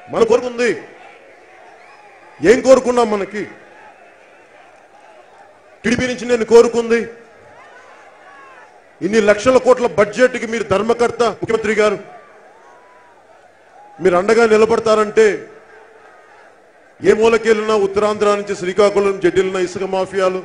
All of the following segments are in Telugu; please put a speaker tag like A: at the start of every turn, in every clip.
A: మన కోరుకుంది ఏం కోరుకున్నాం మనకి టీడీపీ నుంచి నేను కోరుకుంది ఇన్ని లక్షల కోట్ల బడ్జెట్కి మీరు ధర్మకర్త ముఖ్యమంత్రి గారు మీరు అండగా నిలబడతారంటే ఏ మూలకెళ్ళినా ఉత్తరాంధ్ర నుంచి శ్రీకాకుళం జడ్డిలిన ఇసుక మాఫియాలు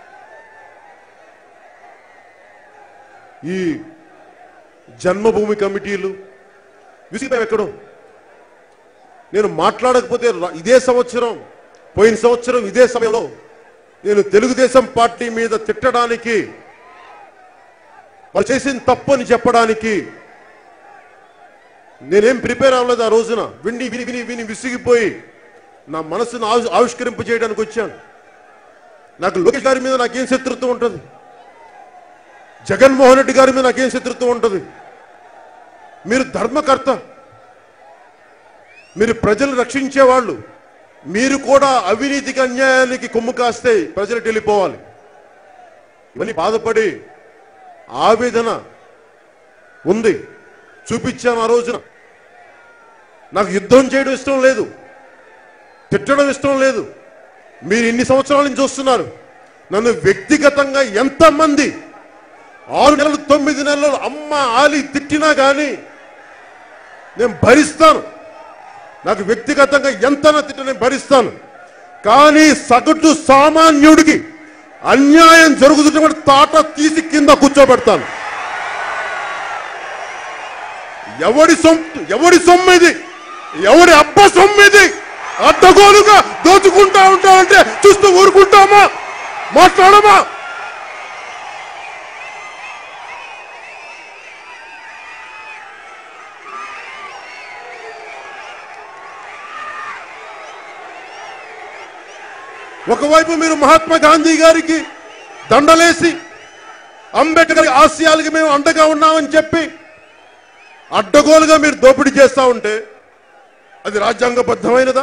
A: ఈ జన్మభూమి కమిటీలు విసిగిపోయాం ఎక్కడో నేను మాట్లాడకపోతే రా- ఇదే సంవత్సరం పోయిన సంవత్సరం ఇదే సమయంలో నేను తెలుగుదేశం పార్టీ మీద తిట్టడానికి వాళ్ళు చేసిన తప్పు అని చెప్పడానికి నేనేం ప్రిపేర్ అవ్వలేదు ఆ రోజున విని విని విని విని విసిగిపోయి నా మనసును ఆవి- ఆవిష్కరింప చేయడానికి వచ్చాను నాకు లోకేష్ గారి మీద నాకేం శత్రుత్వం ఉంటుంది జగన్మోహన్ రెడ్డి గారి మీద నాకేం శత్రుత్వం ఉంటుంది మీరు ధర్మకర్త మీరు ప్రజలు రక్షించేవాళ్ళు మీరు కూడా అవినీతికి అన్యాయానికి కొమ్ము కాస్తే ప్రజలు వెళ్ళిపోవాలి ఇవన్నీ బాధపడి ఆవేదన ఉంది చూపించాను ఆ రోజున నాకు యుద్ధం చేయడం ఇష్టం లేదు తిట్టడం ఇష్టం లేదు మీరు ఇన్ని సంవత్సరాల నుంచి చూస్తున్నారు నన్ను వ్యక్తిగతంగా ఎంతమంది ఆరు నెలలు తొమ్మిది నెలలు అమ్మ ఆలి తిట్టినా కానీ నేను భరిస్తాను నాకు వ్యక్తిగతంగా ఎంత తిట్ట నేను భరిస్తాను కానీ సగటు సామాన్యుడికి అన్యాయం జరుగుతున్నటువంటి తాట తీసి కింద కూర్చోబెడతాను ఎవడి సొమ్ము ఎవడి సొమ్ము ఇది ఎవడి అబ్బ సొమ్ము ఇది అడ్డగోలుగా దోచుకుంటా ఉంటామంటే చూస్తూ ఊరుకుంటామా మాట్లాడమా ఒకవైపు మీరు మహాత్మా గాంధీ గారికి దండలేసి అంబేద్కర్ ఆశయాలకి మేము అండగా ఉన్నామని చెప్పి అడ్డగోలుగా మీరు దోపిడీ చేస్తా ఉంటే అది రాజ్యాంగబద్ధమైనదా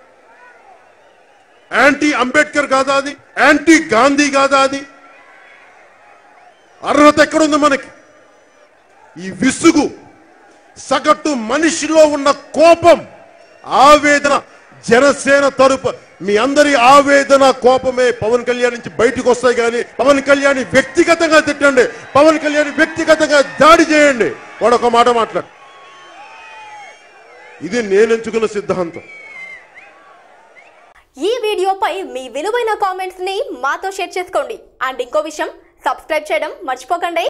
A: యాంటీ అంబేద్కర్ కాదా అది యాంటీ గాంధీ కాదా అది అర్హత ఎక్కడుంది మనకి ఈ విసుగు సగటు మనిషిలో ఉన్న కోపం ఆవేదన జనసేన తరపు మీ అందరి ఆవేదన కోపమే పవన్ కళ్యాణ్ నుంచి బయటకు వస్తాయి కానీ పవన్ కళ్యాణ్ వ్యక్తిగతంగా తిట్టండి పవన్ కళ్యాణ్ వ్యక్తిగతంగా దాడి చేయండి వాడు ఒక మాట మాట్లాడు ఇది నేను ఎంచుకున్న సిద్ధాంతం
B: ఈ వీడియోపై మీ విలువైన కామెంట్స్ ని మాతో షేర్ చేసుకోండి అండ్ ఇంకో విషయం సబ్స్క్రైబ్ చేయడం మర్చిపోకండి